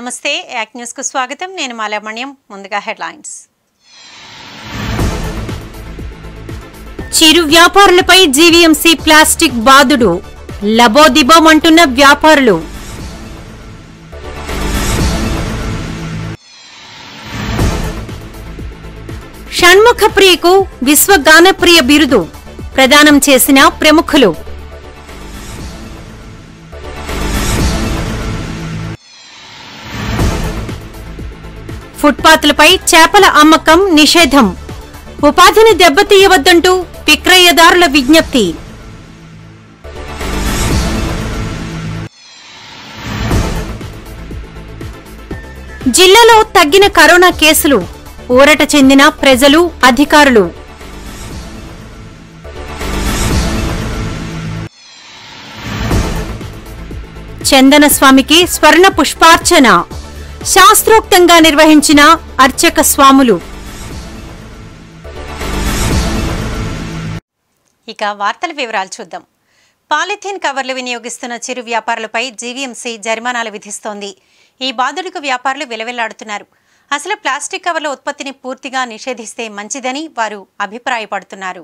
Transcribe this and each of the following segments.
నమస్తే యాక్ న్యూస్కు స్వాగతం నేను మాలామణ్యం ముందుగా హెడ్లైన్స్ చిరు వ్యాపారులపై జీవీఎంసీ ప్లాస్టిక్ బాదుడు లబోదిబోమంటున్న వ్యాపారులు షణ్ముఖ ప్రియకు విశ్వగానప్రియ బిరుదు ప్రదానం చేసిన ప్రముఖులు ఫుట్పాత్లపై చేపల అమ్మకం నిషేధం ఉపాధిని దెబ్బతీయవద్దంటూ విక్రయదారుల విజ్ఞప్తి జిల్లాలో తగ్గిన కరోనా కేసులు ఊరట చెందిన ప్రజలు అధికారులు చందన స్వామికి స్వర్ణ పుష్పార్చన శాస్త్రోక్తంగా నిర్వహించిన అర్చక స్వాములు ఇక వార్తల వివరాలు చూద్దాం పాలిథీన్ కవర్లు వినియోగిస్తున్న చిరు వ్యాపారులపై జీవీఎంసీ జరిమానాలు విధిస్తోంది ఈ బాధుడికి వ్యాపారులు విలవిల్లాడుతున్నారు అసలు ప్లాస్టిక్ కవర్ల ఉత్పత్తిని పూర్తిగా నిషేధిస్తే మంచిదని వారు అభిప్రాయపడుతున్నారు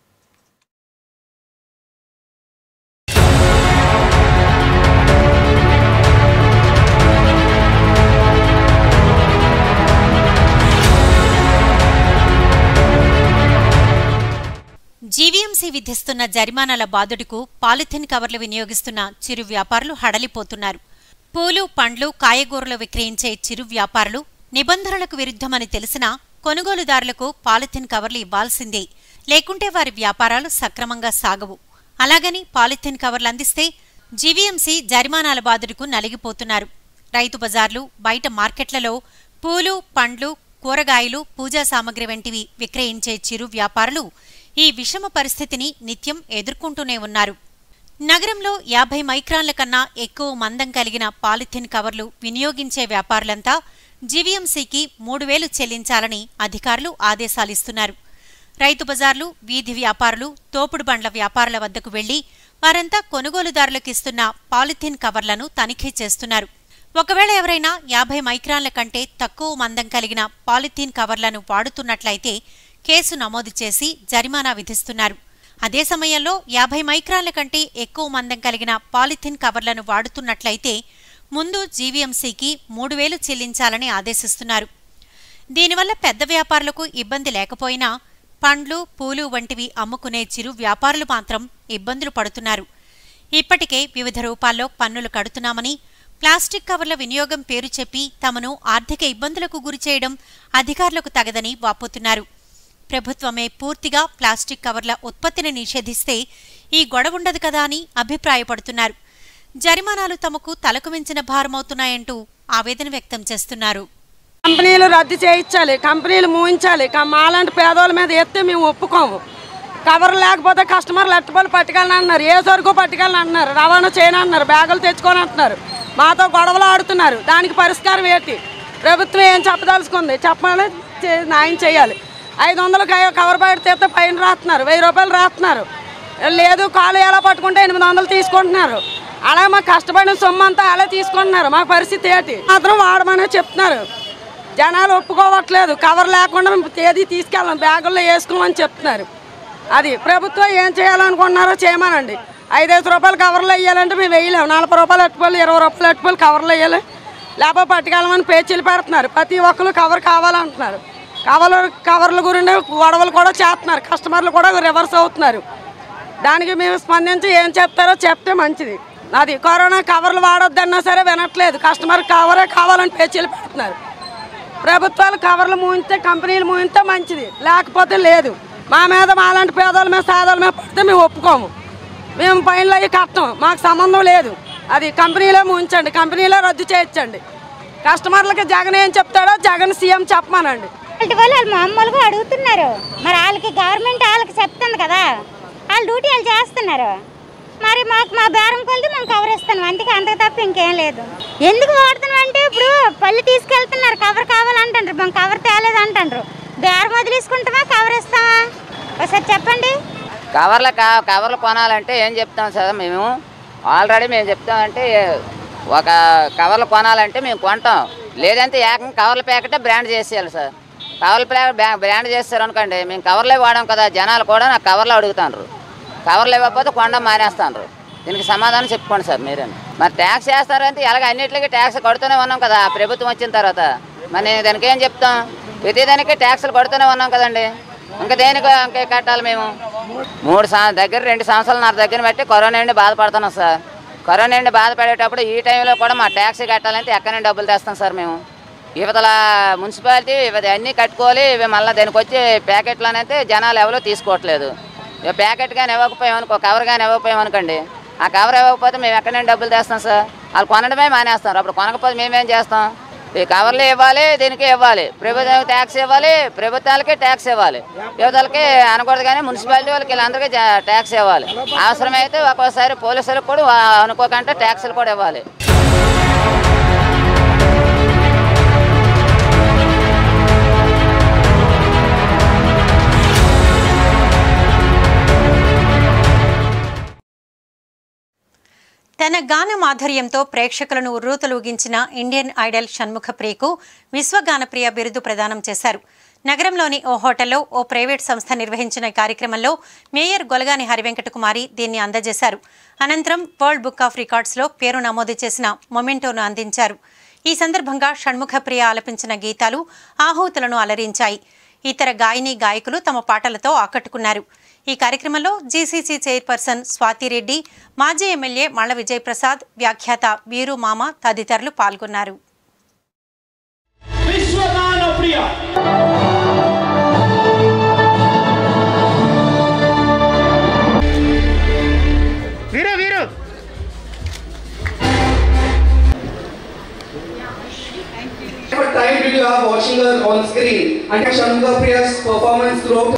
జీవీఎంసీ విధిస్తున్న జరిమానాల బాధుడికు పాలిథిన్ కవర్లు వినియోగిస్తున్న చిరు వ్యాపారులు హడలిపోతున్నారు పూలు పండ్లు కాయగూరలు విక్రయించే చిరు వ్యాపారులు నిబంధనలకు విరుద్ధమని తెలిసినా కొనుగోలుదారులకు పాలిథిన్ కవర్లు ఇవ్వాల్సిందే లేకుంటే వారి వ్యాపారాలు సక్రమంగా సాగవు అలాగని పాలిథిన్ కవర్లు అందిస్తే జీవీఎంసీ జరిమానాల బాధుడికు నలిగిపోతున్నారు రైతు బజార్లు బయట మార్కెట్లలో పూలు పండ్లు కూరగాయలు పూజా సామగ్రి వంటివి విక్రయించే చిరు వ్యాపారులు ఈ విషమ పరిస్థితిని నిత్యం ఎదుర్కొంటూనే ఉన్నారు నగరంలో యాభై మైక్రాన్ల కన్నా ఎక్కువ మందం కలిగిన పాలిథిన్ కవర్లు వినియోగించే వ్యాపారులంతా జీవీఎంసీకి మూడు వేలు చెల్లించాలని అధికారులు ఆదేశాలిస్తున్నారు రైతు బజార్లు వీధి వ్యాపారులు తోపుడు బండ్ల వ్యాపారుల వద్దకు వెళ్లి వారంతా కొనుగోలుదారులకు ఇస్తున్న పాలిథిన్ కవర్లను తనిఖీ చేస్తున్నారు ఒకవేళ ఎవరైనా యాభై మైక్రాన్ల కంటే తక్కువ మందం కలిగిన పాలిథీన్ కవర్లను వాడుతున్నట్లయితే కేసు నమోదు చేసి జరిమానా విధిస్తున్నారు అదే సమయంలో యాభై మైక్రాన్ల కంటే ఎక్కువ మందం కలిగిన పాలిథిన్ కవర్లను వాడుతున్నట్లయితే ముందు జీవీఎంసీకి మూడు వేలు చెల్లించాలని ఆదేశిస్తున్నారు దీనివల్ల పెద్ద వ్యాపారులకు ఇబ్బంది లేకపోయినా పండ్లు పూలు వంటివి అమ్ముకునే చిరు వ్యాపారులు మాత్రం ఇబ్బందులు పడుతున్నారు ఇప్పటికే వివిధ రూపాల్లో పన్నులు కడుతున్నామని ప్లాస్టిక్ కవర్ల వినియోగం పేరు చెప్పి తమను ఆర్థిక ఇబ్బందులకు గురిచేయడం అధికారులకు తగదని వాపోతున్నారు ప్రభుత్వమే పూర్తిగా ప్లాస్టిక్ కవర్ల ఉత్పత్తిని నిషేధిస్తే ఈ గొడవుండదు కదా అని అభిప్రాయపడుతున్నారు జరిమానాలు తమకు తలకు మించిన భారమవుతున్నాయంటూ ఆవేదన వ్యక్తం చేస్తున్నారు కంపెనీలు రద్దు చేయించాలి కంపెనీలు మూయించాలి క- మాలాంటి పేదోళ్ళ మీద ఎత్తే మేము ఒప్పుకోము కవర్ లేకపోతే కస్టమర్లు అట్టుబడి పట్టుకెళ్ళని అంటున్నారు ఏ సరుకు పట్టుకెళ్ళని అంటున్నారు రవాణా చేయని అంటున్నారు బ్యాగులు తెచ్చుకొని అంటున్నారు మాతో గొడవలు ఆడుతున్నారు దానికి పరిష్కారం ఏంటి ప్రభుత్వం ఏం చెప్పదలుచుకుంది చెప్పాలి చే- న్యాయం చేయాలి ఐదు వందలు క- కవర్ బయట తీస్తే పైన రాస్తున్నారు వెయ్యి రూపాయలు రాస్తున్నారు లేదు కాలు ఎలా పట్టుకుంటే ఎనిమిది వందలు తీసుకుంటున్నారు అలా మాకు కష్టపడిన సొమ్ము అంతా అలా తీసుకుంటున్నారు మా పరిస్థితి ఏంటి మాత్రం వాడమని చెప్తున్నారు జనాలు ఒప్పుకోవట్లేదు కవర్ లేకుండా మేము తేదీ తీసుకెళ్ళాం బ్యాగుల్లో వేసుకోమని చెప్తున్నారు అది ప్రభుత్వం ఏం చేయాలనుకుంటున్నారో చేయమనండి ఐదైదు రూపాయలు కవర్లో వేయాలంటే మేము వేయలేము నలభై రూపాయలు అట్టుకోవాలి ఇరవై రూపాయలు అట్టుకోవాలి కవర్లో వేయాలి లేకపోతే పట్టుకెళ్ళమని పేచీలు పెడుతున్నారు ప్రతి ఒక్కరు కవర్ కావాలంటున్నారు కవర్లు కవర్ల గురించి గొడవలు కూడా చేస్తున్నారు కస్టమర్లు కూడా రివర్స్ అవుతున్నారు దానికి మేము స్పందించి ఏం చెప్తారో చెప్తే మంచిది అది కరోనా కవర్లు వాడొద్దన్నా సరే వినట్లేదు కస్టమర్ కవరే కావాలని పేచీలు పెడుతున్నారు ప్రభుత్వాలు కవర్లు మూయితే కంపెనీలు మూయితే మంచిది లేకపోతే లేదు మా మీద మాలాంటి పేదోళ్ళ మీద సాదోళ్ళ మీద పడితే మేము ఒప్పుకోము మేము పైనలో అయ్యి కట్టం మాకు సంబంధం లేదు అది కంపెనీలో మూయించండి కంపెనీలో రద్దు చేయించండి కస్టమర్లకి జగన్ ఏం చెప్తాడో జగన్ సీఎం చెప్పమానండి అలాంటి వాళ్ళు వాళ్ళు మామూలుగా అడుగుతున్నారు మరి వాళ్ళకి గవర్నమెంట్ వాళ్ళకి చెప్తుంది కదా వాళ్ళ డ్యూటీ వాళ్ళు చేస్తున్నారు మరి మాకు మా బేరం కొలిది మేము కవర్ ఇస్తాను అందుకే అంతకు తప్ప ఇంకేం లేదు ఎందుకు వాడుతున్నాం అంటే ఇప్పుడు పళ్ళు తీసుకెళ్తున్నారు కవర్ కావాలంటారు మేము కవర్ తేలేదు అంటారు బేరం వదిలేసుకుంటామా కవర్ ఇస్తామా ఒకసారి చెప్పండి కవర్లు కా కవర్లు కొనాలంటే ఏం చెప్తాం సార్ మేము ఆల్రెడీ మేము చెప్తామంటే ఒక కవర్లు కొనాలంటే మేము కొంటాం లేదంటే ఏకంగా కవర్ల ప్యాకెటే బ్రాండ్ చేసేయాలి సార్ కవర్ల ప్యాకెట్ బ్రా- బ్రాండ్ చేస్తారు అనుకోండి మేము కవర్లే వాడాం కదా జనాలు కూడా నాకు కవర్లు అడుగుతాండ్రు కవర్లు ఇవ్వకపోతే కొండ మానేస్తాండ్రు దీనికి సమాధానం చెప్పుకోండి సార్ మీరే మరి ట్యాక్స్ వేస్తారంటే ఎలాగ అన్నిటికీ ట్యాక్స్ కడుతూనే ఉన్నాం కదా ప్రభుత్వం వచ్చిన తర్వాత మరి నేను దానికి ఏం చెప్తాం ప్రతిదానికి ట్యాక్సులు కడుతూనే ఉన్నాం కదండి ఇంకా దేనికి ఇంకా కట్టాలి మేము మూడు సంవ దగ్గర రెండు సంవత్సరాలు నా దగ్గర బట్టి కరోనా నుండి బాధపడుతున్నాం సార్ కరోనా నుండి బాధపడేటప్పుడు ఈ టైంలో కూడా మా ట్యాక్సీ కట్టాలంటే ఎక్కడి నుండి డబ్బులు తెస్తాం సార్ మేము ఇవతల మున్సిపాలిటీ ఇవి అన్నీ కట్టుకోవాలి ఇవి మళ్ళీ దానికి వచ్చి ప్యాకెట్లనైతే జనాలు ఎవరో తీసుకోవట్లేదు ఇక ప్యాకెట్ కానీ ఇవ్వకపోయామనుకో కవర్ కానీ ఇవ్వకపోయామనుకోండి ఆ కవర్ ఇవ్వకపోతే మేము ఎక్కడి నుండి డబ్బులు తెస్తాం సార్ వాళ్ళు కొనడమే మానేస్తారు అప్పుడు కొనకపోతే మేమేం చేస్తాం ఈ కవర్లు ఇవ్వాలి దీనికి ఇవ్వాలి ప్రభుత్వం ట్యాక్స్ ఇవ్వాలి ప్రభుత్వాలకి ట్యాక్స్ ఇవ్వాలి యువతలకి అనకూడదు కానీ మున్సిపాలిటీ వాళ్ళకి వీళ్ళందరికీ జా- ట్యాక్స్ ఇవ్వాలి అవసరమైతే ఒక్కోసారి పోలీసులకు కూడా వా- అనుకోకుండా ట్యాక్సులు కూడా ఇవ్వాలి తన గాన మాధుర్యంతో ప్రేక్షకులను ఉర్రూతలూగించిన ఇండియన్ ఐడల్ షణ్ముఖ ప్రియకు విశ్వగానప్రియ బిరుదు ప్రదానం చేశారు నగరంలోని ఓ హోటల్లో ఓ ప్రైవేట్ సంస్థ నిర్వహించిన ఈ కార్యక్రమంలో మేయర్ గొలగాని హరివెంకటకుమారి దీన్ని అందజేశారు అనంతరం వరల్డ్ బుక్ ఆఫ్ రికార్డ్స్లో పేరు నమోదు చేసిన మొమెంటోను అందించారు ఈ సందర్భంగా షణ్ముఖ ప్రియ ఆలపించిన గీతాలు ఆహూతులను అలరించాయి ఇతర గాయని గాయకులు తమ పాటలతో ఆకట్టుకున్నారు ఈ కార్యక్రమంలో జీసీసీ చైర్పర్సన్ స్వాతిరెడ్డి మాజీ ఎమ్మెల్యే మళ్ళ విజయప్రసాద్ వ్యాఖ్యాత వీరు మామ తదితరులు పాల్గొన్నారు విశ్వగాన ప్రియ వీరు వీరు What time did you have watching her on screen? And Shanmuga Priya's performance throughout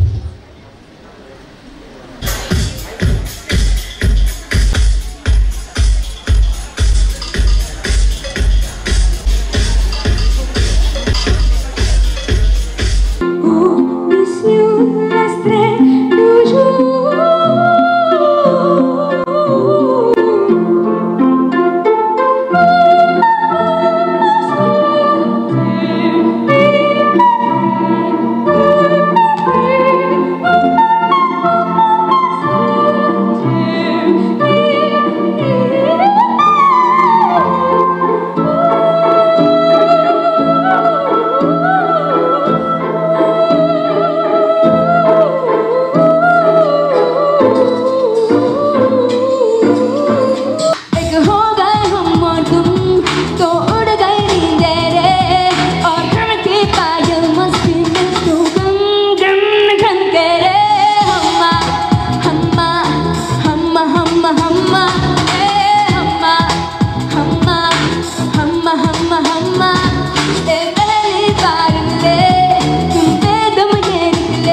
एक हो गए हम और तुम तो उड़ गए नींदे रे और घर के पायल मस्ती में तो गम गम घन के रे हम्मा हम्मा हम्मा हम्मा हम्मा ए हम्मा हम्मा हम्मा हम्मा हम्मा ए पहली बार मिले तुम पे दम ये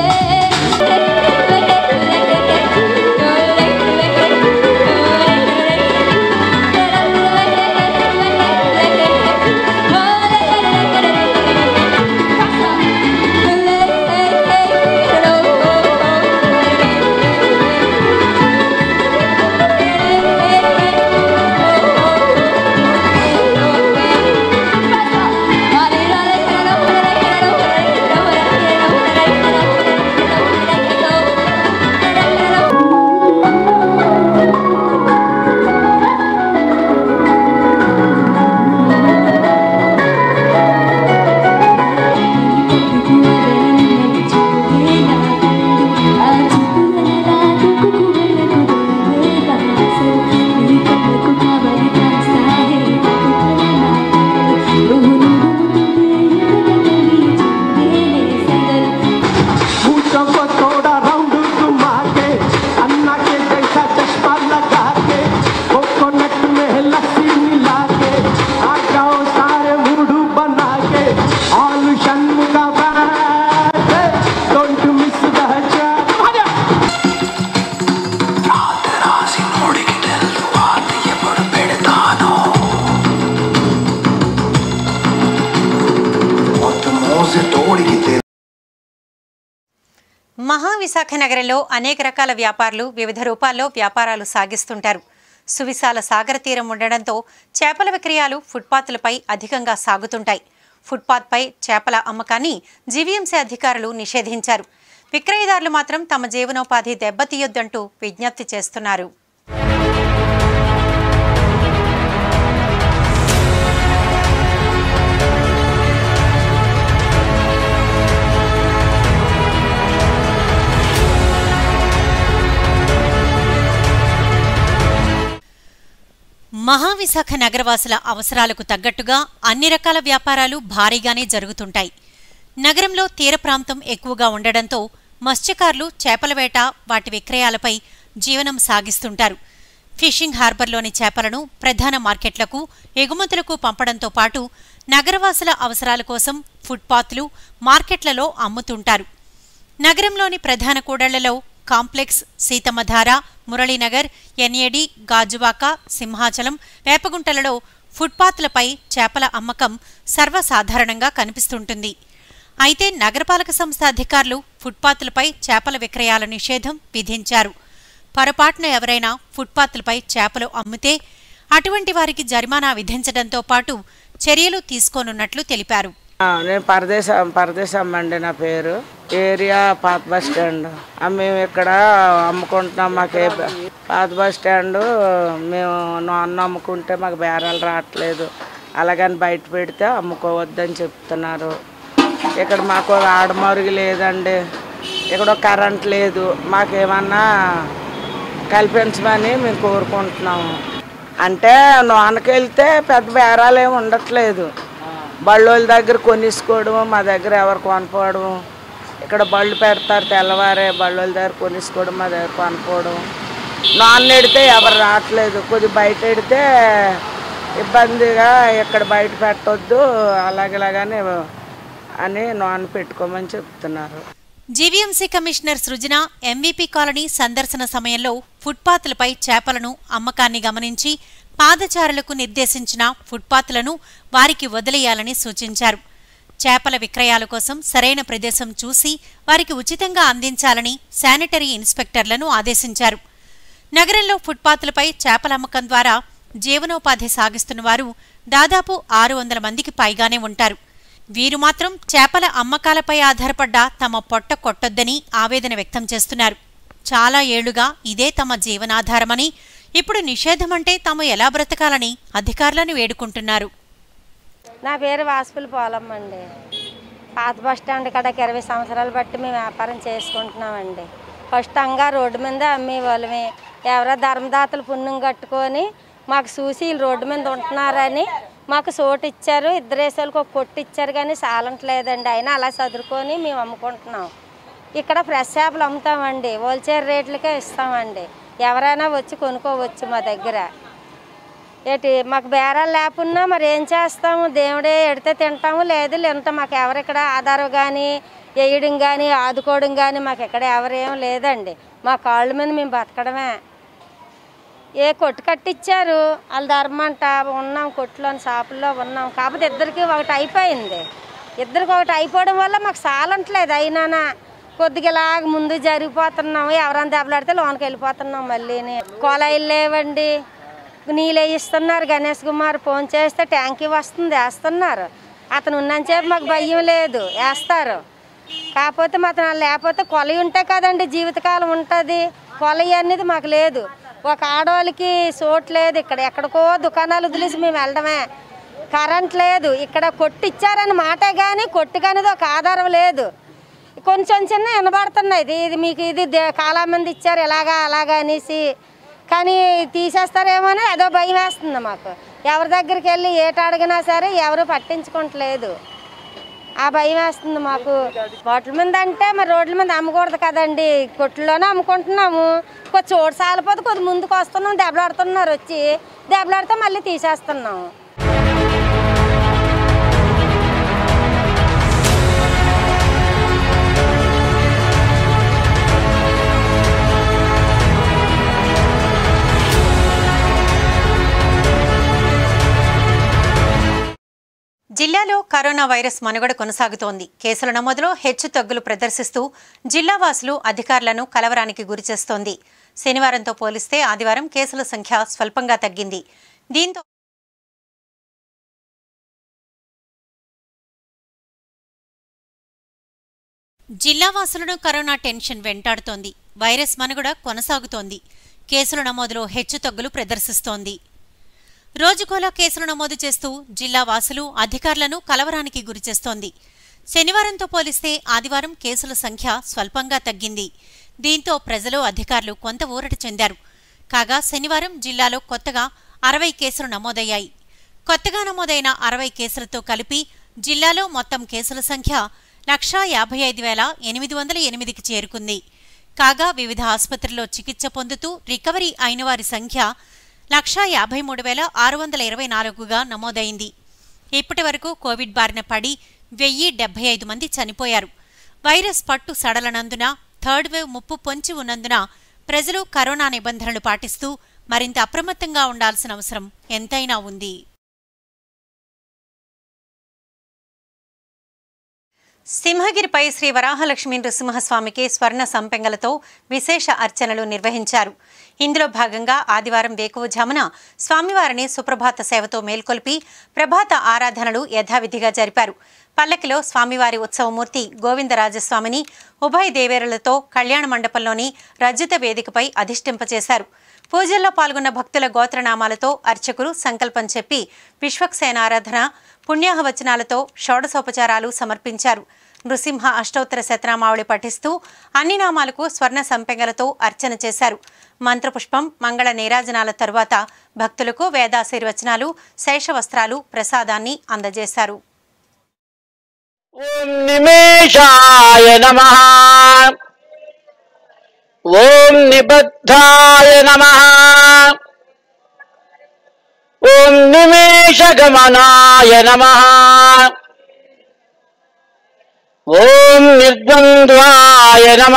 भूतों को थोड़ा राउंड घुमा के अन्ना के जैसा चश्मा लगा के कोकोनट में लस्सी मिला के आ जाओ सारे मूडू बना के all Shanmukha don't miss the आजा మహావిశాఖ నగరంలో అనేక రకాల వ్యాపారులు వివిధ రూపాల్లో వ్యాపారాలు సాగిస్తుంటారు సువిశాల సాగర తీరం ఉండడంతో చేపల విక్రయాలు ఫుట్పాత్లపై అధికంగా సాగుతుంటాయి ఫుట్పాత్పై చేపల అమ్మకాన్ని జీవీఎంసీ అధికారులు నిషేధించారు విక్రయదారులు మాత్రం తమ జీవనోపాధి దెబ్బతీయొద్దంటూ విజ్ఞప్తి చేస్తున్నారు మహావిశాఖ నగరవాసుల అవసరాలకు తగ్గట్టుగా అన్ని రకాల వ్యాపారాలు భారీగానే జరుగుతుంటాయి నగరంలో తీర ప్రాంతం ఎక్కువగా ఉండడంతో మత్స్యకారులు చేపల వేట వాటి విక్రయాలపై జీవనం సాగిస్తుంటారు ఫిషింగ్ హార్బర్లోని చేపలను ప్రధాన మార్కెట్లకు ఎగుమతులకు పంపడంతో పాటు నగరవాసుల అవసరాల కోసం ఫుట్పాత్లు మార్కెట్లలో అమ్ముతుంటారు నగరంలోని ప్రధాన కూడళ్లలో కాంప్లెక్స్ సీతమ్మధార మురళీనగర్ ఎన్ఏడి గాజువాక సింహాచలం వేపగుంటలలో ఫుట్పాత్లపై చేపల అమ్మకం సర్వసాధారణంగా కనిపిస్తుంటుంది అయితే నగరపాలక సంస్థ అధికారులు ఫుట్పాత్లపై చేపల విక్రయాల నిషేధం విధించారు పొరపాటున ఎవరైనా ఫుట్పాత్లపై చేపలు అమ్మితే అటువంటి వారికి జరిమానా విధించడంతో పాటు చర్యలు తీసుకోనున్నట్లు తెలిపారు ఆ, నేను పరదేశం పరదేశం అండి నా పేరు ఏరియా పాత బస్ స్టాండ్ ఆ, మేము ఇక్కడ అమ్ముకుంటున్నాం మాకు ఏ బ- పాత బస్ స్టాండ్ మేము నాన్న అమ్ముకుంటే మాకు బేరాలు రావట్లేదు అలాగని బయట పెడితే అమ్ముకోవద్దని చెప్తున్నారు ఇక్కడ మాకు ఆడమరుగు లేదండి ఇక్కడ కరెంట్ లేదు మాకేమన్నా కల్పించమని మేము కోరుకుంటున్నాము అంటే నాన్నకి వెళ్తే పెద్ద బేరాలు ఏమి ఉండట్లేదు బళ్ళోళ్ళ దగ్గర కొనిసుకోవడం మా దగ్గర ఎవరు కొనుక్కోవడం ఇక్కడ బళ్ళు పెడతారు తెల్లవారే బళ్ళోళ్ళ దగ్గర కొనిసుకోవడం మా దగ్గర కొనుక్కోవడం నాన్న ఎడితే ఎవరు రావట్లేదు కొద్ది బయట ఎడితే ఇబ్బందిగా ఇక్కడ బయట పెట్టొద్దు అలాగలాగానే అని నాన్న పెట్టుకోమని చెప్తున్నారు GVMC commissioner Srujana MVP colony సందర్శన సమయంలో ఫుట్పాత్లపై చేపలను అమ్మకాన్ని గమనించి పాదచారులకు నిర్దేశించిన ఫుట్పాత్లను వారికి వదిలేయాలని సూచించారు చేపల విక్రయాల కోసం సరైన ప్రదేశం చూసి వారికి ఉచితంగా అందించాలని శానిటరీ ఇన్స్పెక్టర్లను ఆదేశించారు నగరంలో ఫుట్పాత్లపై చేపల అమ్మకం ద్వారా జీవనోపాధి సాగిస్తున్న వారు దాదాపు ఆరు వందల మందికి పైగానే ఉంటారు వీరు మాత్రం చేపల అమ్మకాలపై ఆధారపడ్డ తమ పొట్ట కొట్టొద్దని ఆవేదన వ్యక్తం చేస్తున్నారు చాలా ఏళ్లుగా ఇదే తమ జీవనాధారమని ఇప్పుడు నిషేధమంటే తాము ఎలా బ్రతకాలని అధికారులను వేడుకుంటున్నారు నా పేరు వాసుపుల పోలమ్మ అండి పాత బస్ స్టాండ్ కాడకి ఇరవై సంవత్సరాలు బట్టి మేము వ్యాపారం చేసుకుంటున్నామండి ఫస్ట్ అంగా రోడ్డు మీద అమ్మే వాళ్ళమే ఎవరో ధర్మదాతలు పుణ్యం కట్టుకొని మాకు చూసి వీళ్ళు రోడ్డు మీద ఉంటున్నారని మాకు సోటు ఇచ్చారు ఇద్దరు వేసేళ్ళకి ఒక కొట్టు ఇచ్చారు కానీ సాలంటలేదండి అయినా అలా చదువుకొని మేము అమ్ముకుంటున్నాం ఇక్కడ ఫ్రెష్ చేపలు అమ్ముతామండి హోల్సేల్ రేట్లకే ఇస్తామండి ఎవరైనా వచ్చి కొనుక్కోవచ్చు మా దగ్గర ఏటి మాకు బేరాలు లేకున్నా మరి ఏం చేస్తాము దేవుడే ఎడితే తింటాము లేదు లేదంటే మాకు ఎవరిక్కడ ఆధారం కానీ వేయడం కానీ ఆదుకోవడం కానీ మాకు ఎక్కడ ఎవరేం లేదండి మా కాళ్ళ మీద మేము బతకడమే ఏ కొట్టు కట్టించారు వాళ్ళ ధర్మంట ఉన్నాం కొట్టులోని షాపుల్లో ఉన్నాం కాకపోతే ఇద్దరికి ఒకటి అయిపోయింది ఇద్దరికి ఒకటి అయిపోవడం వల్ల మాకు సాలంటలేదు అయినా కొద్దిగా ఇలాగ ముందు జరిగిపోతున్నాము ఎవరైనా దెబ్బలాడితే లోనికి వెళ్ళిపోతున్నాం మళ్ళీని కొలాయిలు లేవండి నీళ్ళు వేయిస్తున్నారు గణేష్ కుమార్ ఫోన్ చేస్తే ట్యాంకీ వస్తుంది వేస్తున్నారు అతను ఉన్నంతసేపు మాకు భయం లేదు వేస్తారు కాకపోతే మాత్రం వాళ్ళు లేకపోతే కొలయి ఉంటే కదండి జీవితకాలం ఉంటుంది కొలయి అనేది మాకు లేదు ఒక ఆడవాళ్ళకి చోటు లేదు ఇక్కడ ఎక్కడికో దుకాణాలు వదిలేసి మేము వెళ్ళడమే కరెంట్ లేదు ఇక్కడ కొట్టిచ్చారని మాటే కానీ కొట్టు కానీ ఒక ఆధారం లేదు కొంచెం చిన్న వినబడుతున్నాయి ఇది ఇది మీకు ఇది దే- చాలా మంది ఇచ్చారు ఇలాగా అలాగా అనేసి కానీ తీసేస్తారేమో అని ఏదో భయం వేస్తుంది మాకు ఎవరి దగ్గరికి వెళ్ళి ఏట అడిగినా సరే ఎవరు పట్టించుకోవట్లేదు ఆ భయం వేస్తుంది మాకు రోడ్ల మీద అంటే మరి రోడ్ల మీద అమ్మకూడదు కదండి కొట్లోనే అమ్ముకుంటున్నాము కొద్ది చోటు సాలిపోతే కొద్ది ముందుకు వస్తున్నాం దెబ్బలాడుతున్నారు వచ్చి దెబ్బలాడితే మళ్ళీ తీసేస్తున్నాము జిల్లాలో కరోనా వైరస్ మనుగడ కొనసాగుతోంది కేసుల నమోదులో హెచ్చు తగ్గులు ప్రదర్శిస్తూ జిల్లా వాసులు అధికారులను కలవరానికి గురిచేస్తోంది శనివారంతో పోలిస్తే ఆదివారం కేసుల సంఖ్య స్వల్పంగా తగ్గింది దీంతో జిల్లావాసులను కరోనా టెన్షన్ వెంటాడుతోంది వైరస్ మనుగడ కొనసాగుతోంది కేసుల నమోదులో హెచ్చుతగ్గులు ప్రదర్శిస్తోంది రోజుకోలా కేసులు నమోదు చేస్తూ జిల్లా వాసులు అధికారులను కలవరానికి గురిచేస్తోంది శనివారంతో పోలిస్తే ఆదివారం కేసుల సంఖ్య స్వల్పంగా తగ్గింది దీంతో ప్రజలు అధికారులు కొంత ఊరట చెందారు కాగా శనివారం జిల్లాలో కొత్తగా అరవై కేసులు నమోదయ్యాయి కొత్తగా నమోదైన అరవై కేసులతో కలిపి జిల్లాలో మొత్తం కేసుల సంఖ్య లక్షా యాభై ఐదు వేల ఎనిమిది వందల ఎనిమిదికి చేరుకుంది కాగా వివిధ ఆసుపత్రుల్లో చికిత్స పొందుతూ రికవరీ అయిన వారి సంఖ్య లక్షా యాభై మూడు వేల ఆరు వందల ఇరవై నాలుగుగా నమోదైంది ఇప్పటి వరకు కోవిడ్ బారిన పడి వెయ్యి డెబ్బై ఐదు మంది చనిపోయారు వైరస్ పట్టు సడలనందున థర్డ్ వేవ్ ముప్పు పొంచి ఉన్నందున ప్రజలు కరోనా నిబంధనలు పాటిస్తూ మరింత అప్రమత్తంగా ఉండాల్సిన అవసరం ఎంతైనా ఉంది సింహగిరిపై శ్రీ వరాహలక్ష్మీ నృసింహస్వామికి స్వర్ణ సంపెంగలతో విశేష అర్చనలు నిర్వహించారు ఇందులో భాగంగా ఆదివారం వేకువజామున స్వామివారిని సుప్రభాత సేవతో మేల్కొల్పి ప్రభాత ఆరాధనలు యథావిధిగా జరిపారు పల్లకిలో స్వామివారి ఉత్సవమూర్తి గోవిందరాజస్వామిని ఉభయ దేవేరులతో కళ్యాణ మండపంలోని రజ్జిత వేదికపై అధిష్టింపచేశారు పూజల్లో పాల్గొన్న భక్తుల గోత్రనామాలతో అర్చకులు సంకల్పం చెప్పి విశ్వక్సేన ఆరాధన పుణ్యాహవచనాలతో షోడసోపచారాలు సమర్పించారు నృసింహ అష్టోత్తర శతనామావళి పఠిస్తూ అన్ని నామాలకు స్వర్ణ సంపెంగలతో అర్చన చేశారు మంత్రపుష్పం మంగళ నీరాజనాల తరువాత భక్తులకు వేదాశీర్వచనాలు శేషవస్త్రాలు ప్రసాదాన్ని అందజేశారు ఓం నిమేషాయ నమ ఓం నిబద్ధాయ నమ ఓం నిమేషగమనాయ నమ ఓం నిర్ద్వంద్వాయ నమ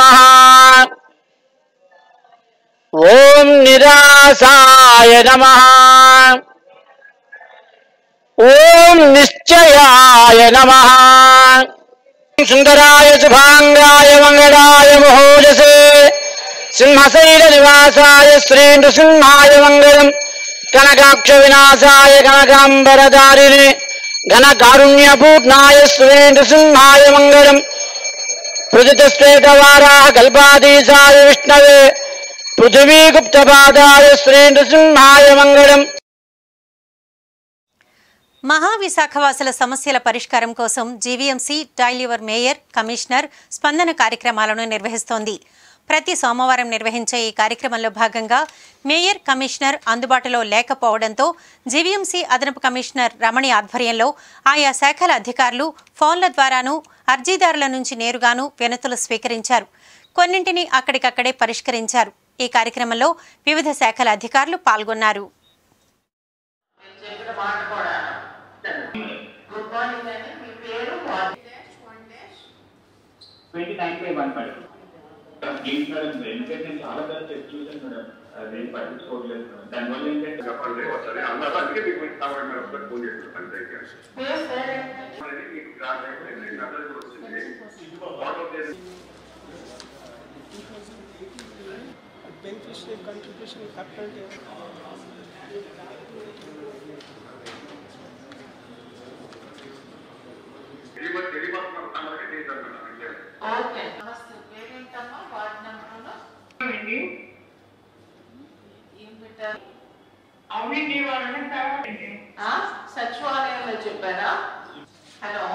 ఓం నిరాసాయ నమ ఓం నిశ్చయాయ నమ సుందరాయ శుభాంగాయ మంగళాయ మహోజసే సింహశైల నివాసాయ శ్రీ నృసింహాయ మంగళం కనకాక్ష వినాశాయ కనకాంబరదారిణి ఘన కారుణ్యపూర్ణాయ శ్రీ నృసింహాయ మంగళం పృథితశ్వేతవారాహ కల్పాదీశాయ విష్ణవే పృథివీగుప్తపాదాయ శ్రీ నృసింహాయ మంగళం మహావిశాఖవాసుల సమస్యల పరిష్కారం కోసం జీవీఎంసీ డైలివర్ మేయర్ కమిషనర్ స్పందన కార్యక్రమాలను నిర్వహిస్తోంది ప్రతి సోమవారం నిర్వహించే ఈ కార్యక్రమంలో భాగంగా మేయర్ కమిషనర్ అందుబాటులో లేకపోవడంతో జీవీఎంసీ అదనపు కమిషనర్ రమణి ఆధ్వర్యంలో ఆయా శాఖల అధికారులు ఫోన్ల ద్వారాను అర్జీదారుల నుంచి నేరుగాను వినతులు స్వీకరించారు కొన్నింటిని అక్కడికక్కడే పరిష్కరించారు ఈ కార్యక్రమంలో వివిధ శాఖల అధికారులు పాల్గొన్నారు twenty nine by one madam please madam ఎందుకంటే నేను చాలా సార్లు చెప్పి చూసాను మేడం అదేం పట్టించుకోవట్లేదు మేడం దానివల్ల ఏంటంటే చెప్పండి వస్తుంది అందరూ అందుకే మీకు మంచి కావాలి మేడం ఒకసారి ఫోన్ చేస్తాను అంతే అనేది మీకు గ్రాండ్ అయిపోయింది అందరికీ వచ్చింది auto beneficiary contribution capital gain. Okay నమస్తే పేరేంటమ్మా వార్డ్ నెంబర్ ఏం పెట్టారు అవునండి సచివాలయంలో చెప్పారా hello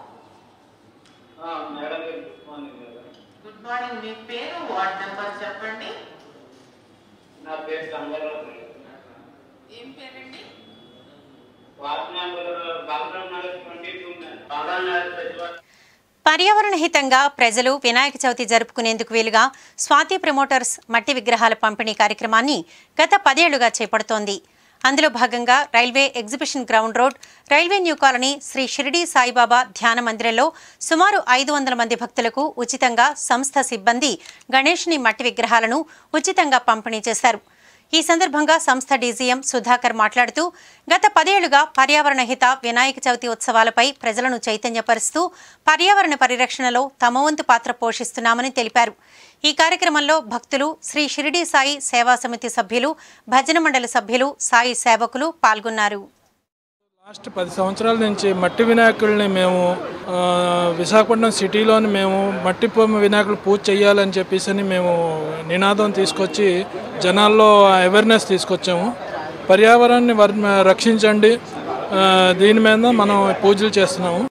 madam good morning madam good morning మీ పేరు వార్డ్ నెంబర్ చెప్పండి నా పేరు సంగారావు ఏం పేరండి ward number Balaram Nagar twenty two Balaram Nagar సచివాలయం పర్యావరణ హితంగా ప్రజలు వినాయక చవితి జరుపుకునేందుకు వీలుగా స్వాతి ప్రమోటర్స్ మట్టి విగ్రహాల పంపిణీ కార్యక్రమాన్ని గత పదేళ్లుగా చేపడుతోంది అందులో భాగంగా railway exhibition ground road railway new colony Shri Shirdi Saibaba ధ్యాన మందిరంలో సుమారు ఐదు వందల మంది భక్తులకు ఉచితంగా సంస్థ సిబ్బంది గణేష్ని మట్టి విగ్రహాలను ఉచితంగా పంపిణీ చేశారు ఈ సందర్భంగా సంస్థ డీజీఎం సుధాకర్ మాట్లాడుతూ గత పదేళ్లుగా పర్యావరణ హిత వినాయక చవితి ఉత్సవాలపై ప్రజలను చైతన్యపరుస్తూ పర్యావరణ పరిరక్షణలో తమ వంతు పాత్ర పోషిస్తున్నామని తెలిపారు ఈ కార్యక్రమంలో భక్తులు శ్రీ షిరిడి సాయి సేవా సమితి సభ్యులు భజన మండలి సభ్యులు సాయి సేవకులు పాల్గొన్నారు లాస్ట్ పది సంవత్సరాల నుంచి మట్టి వినాయకుల్ని మేము ఆ, విశాఖపట్నం సిటీలోని మేము మట్టి బొమ్మ వినాయకులు పూజ చేయాలని చెప్పేసి అని మేము నినాదం తీసుకొచ్చి జనాల్లో అవేర్నెస్ తీసుకొచ్చాము పర్యావరణాన్ని వర్ రక్షించండి ఆ, దీని మీద మనం పూజలు చేస్తున్నాము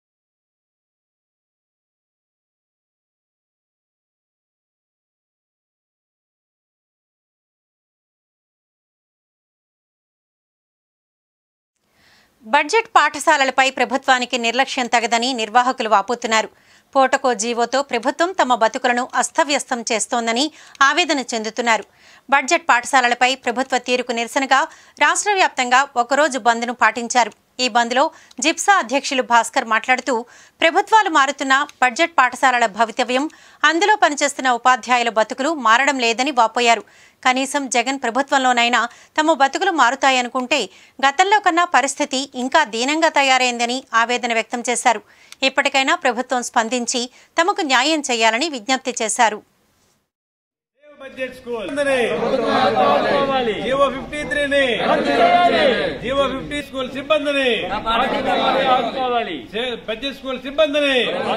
బడ్జెట్ పాఠశాలలపై ప్రభుత్వానికి నిర్లక్ష్యం తగదని నిర్వాహకులు వాపోతున్నారు పోటకో జీవోతో ప్రభుత్వం తమ బతుకులను అస్తవ్యస్తం చేస్తోందని ఆవేదన చెందుతున్నారు బడ్జెట్ పాఠశాలలపై ప్రభుత్వ తీరుకు నిరసనగా రాష్ట్ర వ్యాప్తంగా ఒకరోజు బంద్ను పాటించారు ఈ బంద్లో జిప్సా అధ్యక్షులు భాస్కర్ మాట్లాడుతూ ప్రభుత్వాలు మారుతున్న బడ్జెట్ పాఠశాలల భవితవ్యం అందులో పనిచేస్తున్న ఉపాధ్యాయుల బతుకులు మారడం లేదని వాపోయారు కనీసం జగన్ ప్రభుత్వంలోనైనా తమ బతుకులు మారుతాయనుకుంటే గతంలో కన్నా పరిస్థితి ఇంకా దీనంగా తయారైందని ఆవేదన వ్యక్తం చేశారు ఇప్పటికైనా ప్రభుత్వం స్పందించి తమకు న్యాయం చేయాలని విజ్ఞప్తి చేశారు బడ్జెట్ స్కూల్ జీవో ఫిఫ్టీ త్రీని జీవో ఫిఫ్టీ స్కూల్ సిబ్బందిని చే- బడ్జెట్ స్కూల్ సిబ్బందిని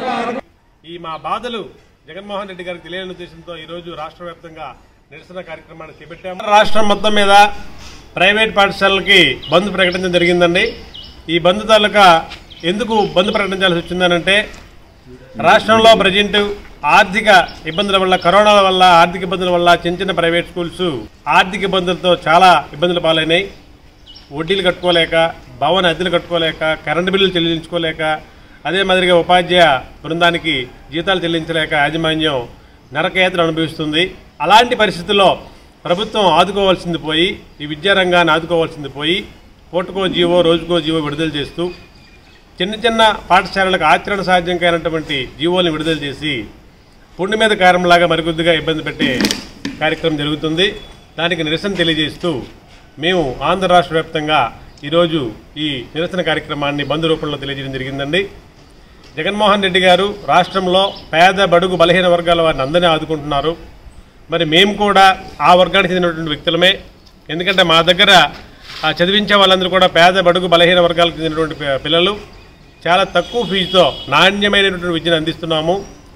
ఈ మా బాధలు జగన్మోహన్ రెడ్డి గారికి తెలియని ఉద్దేశంతో ఈ రోజు రాష్ట్ర వ్యాప్తంగా నిరసన కార్యక్రమాన్ని చేపట్టాము రాష్ట్రం మొత్తం మీద ప్రైవేట్ పాఠశాలలకి బంద్ ప్రకటించడం జరిగిందండి ఈ బంద్ తాలూకా ఎందుకు బంద్ ప్రకటించాల్సి వచ్చిందనంటే రాష్ట్రంలో ప్రజెంట్ ఆర్థిక ఇబ్బందుల వల్ల కరోనా వల్ల ఆర్థిక ఇబ్బందుల వల్ల చిన్న చిన్న ప్రైవేట్ స్కూల్స్ ఆర్థిక ఇబ్బందులతో చాలా ఇబ్బందులు పాలైనాయి వడ్డీలు కట్టుకోలేక భవన అద్దెలు కట్టుకోలేక కరెంటు బిల్లులు చెల్లించుకోలేక అదే మాదిరిగా ఉపాధ్యాయ బృందానికి జీతాలు చెల్లించలేక యాజమాన్యం నరకయాత్ర అనుభవిస్తుంది అలాంటి పరిస్థితుల్లో ప్రభుత్వం ఆదుకోవాల్సింది పోయి ఈ విద్యారంగాన్ని ఆదుకోవాల్సింది పోయి పూటకో జీవో రోజుకో జీవో విడుదల చేస్తూ చిన్న చిన్న పాఠశాలలకు ఆచరణ సాధ్యం కానటువంటి జీవోలను విడుదల చేసి పుండి మీద కారంలాగా మరికొద్దిగా ఇబ్బంది పెట్టే కార్యక్రమం జరుగుతుంది దానికి నిరసన తెలియజేస్తూ మేము ఆంధ్ర రాష్ట్ర వ్యాప్తంగా ఈరోజు ఈ నిరసన కార్యక్రమాన్ని బంద్ రూపంలో తెలియజేయడం జరిగిందండి జగన్మోహన్ రెడ్డి గారు రాష్ట్రంలో పేద బడుగు బలహీన వర్గాల వారిని అందరినీ ఆదుకుంటున్నారు మరి మేము కూడా ఆ వర్గానికి చెందినటువంటి వ్యక్తులమే ఎందుకంటే మా దగ్గర ఆ చదివించే వాళ్ళందరూ కూడా పేద బడుగు బలహీన వర్గాలకు చెందినటువంటి పి- పిల్లలు చాలా తక్కువ ఫీజుతో నాణ్యమైనటువంటి విద్యను అందిస్తున్నాము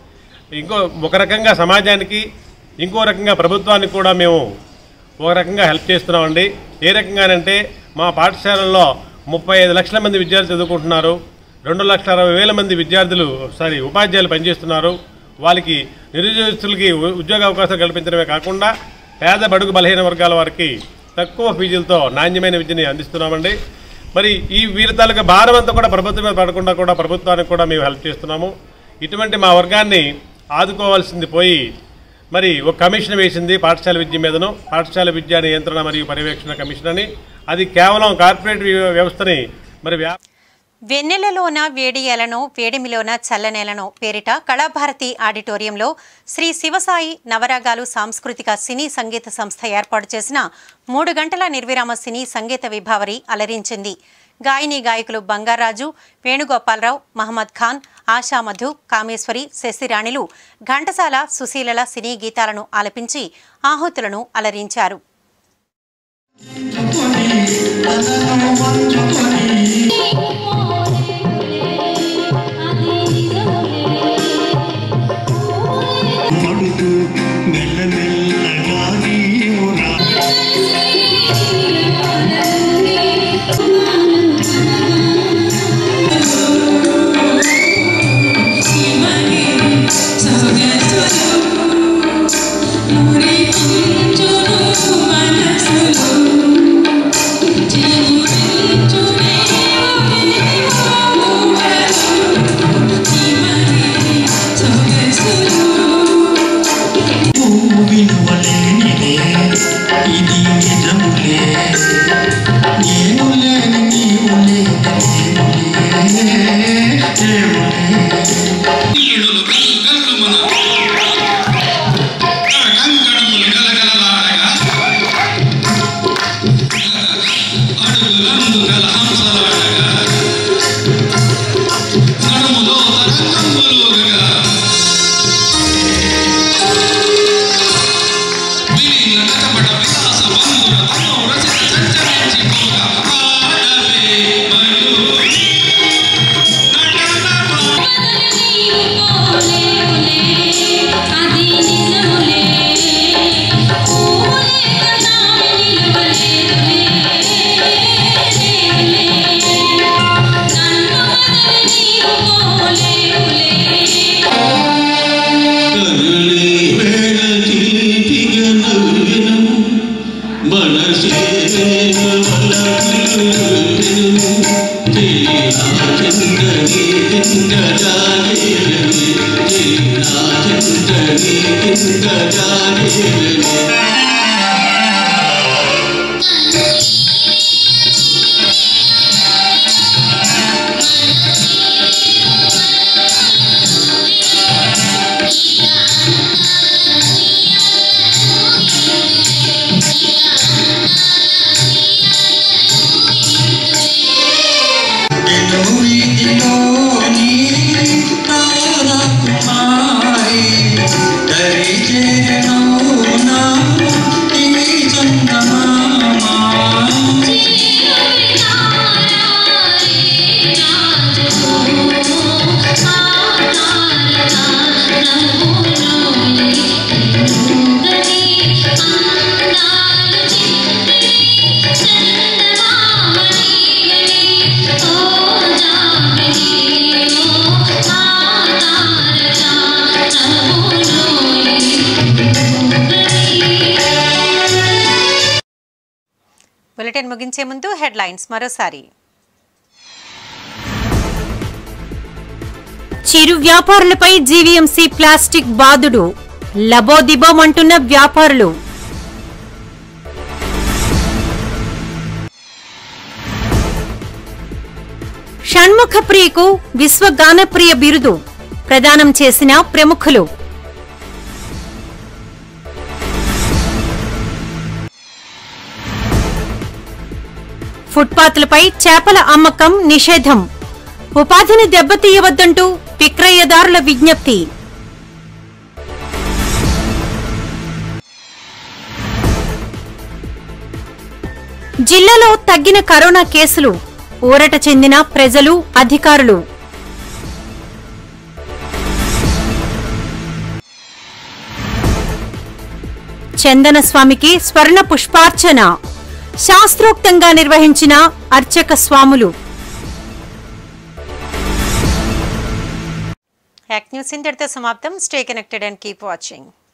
ఇంకో ఒక రకంగా సమాజానికి ఇంకో రకంగా ప్రభుత్వానికి కూడా మేము ఒక రకంగా హెల్ప్ చేస్తున్నామండి ఏ రకంగానంటే మా పాఠశాలల్లో ముప్పై ఐదు లక్షల మంది విద్యార్థులు చదువుకుంటున్నారు రెండు లక్షల అరవై వేల మంది విద్యార్థులు సారీ ఉపాధ్యాయులు పనిచేస్తున్నారు వాళ్ళకి నిరుద్యోగస్తులకి ఉ- ఉద్యోగ అవకాశాలు కల్పించడమే కాకుండా పేద బడుగు బలహీన వర్గాల వారికి తక్కువ ఫీజులతో నాణ్యమైన విద్యని అందిస్తున్నామండి మరి ఈ వీరి తాలూకా భారం అంతా కూడా ప్రభుత్వం మీద పడకుండా కూడా ప్రభుత్వానికి కూడా మేము హెల్ప్ చేస్తున్నాము ఇటువంటి మా వర్గాన్ని ఆదుకోవాల్సింది పోయి మరి ఒక కమిషన్ వేసింది పాఠశాల విద్య మీదను పాఠశాల విద్యా నియంత్రణ మరియు పర్యవేక్షణ కమిషన్ అని అది కేవలం కార్పొరేట్ వ్య- వ్యవస్థని మరి వ్యా వెన్నెలలోన వేడియలను వేడిమిలోన చల్లనేలను పేరిట కళాభారతి ఆడిటోరియంలో శ్రీ శివసాయి నవరాగాలు సాంస్కృతిక సినీ సంగీత సంస్థ ఏర్పాటు చేసిన మూడు గంటల నిర్విరామ సినీ సంగీత విభావరి అలరించింది గాయని గాయకులు బంగారాజు వేణుగోపాలరావు మహమ్మద్ ఖాన్ ఆశా మధు కామేశ్వరి శశిరాణిలు ఘంటసాల సుశీలల సినీ గీతాలను ఆలపించి ఆహుతులను అలరించారు పడుతూ మెల్ల మెల్లగా నీవు రా విలువలేనిదే ఇది నిజములే నేను లేని నీవు లేని దేవులే దేవులే బులెటిన్ ముగించే ముందు హెడ్లైన్స్ మరోసారి చిరు వ్యాపారులపై జీవీఎంసీ ప్లాస్టిక్ బాదుడు లబోదిబోమంటున్న వ్యాపారులు షణ్ముఖ ప్రియకు విశ్వగానప్రియ బిరుదు ప్రదానం చేసిన ప్రముఖులు ఫుట్పాత్లపై చేపల అమ్మకం నిషేధం ఉపాధిని దెబ్బతీయవద్దంటూ విక్రయదారుల విజ్ఞప్తి జిల్లాలో తగ్గిన కరోనా కేసులు ఊరట చెందిన ప్రజలు అధికారులు చందన స్వామికి స్వర్ణ పుష్పార్చన శాస్త్రోక్తంగా నిర్వహించిన అర్చక స్వాములు యాక్ట్ న్యూస్ ఇంతటితో సమాప్తం stay connected and keep watching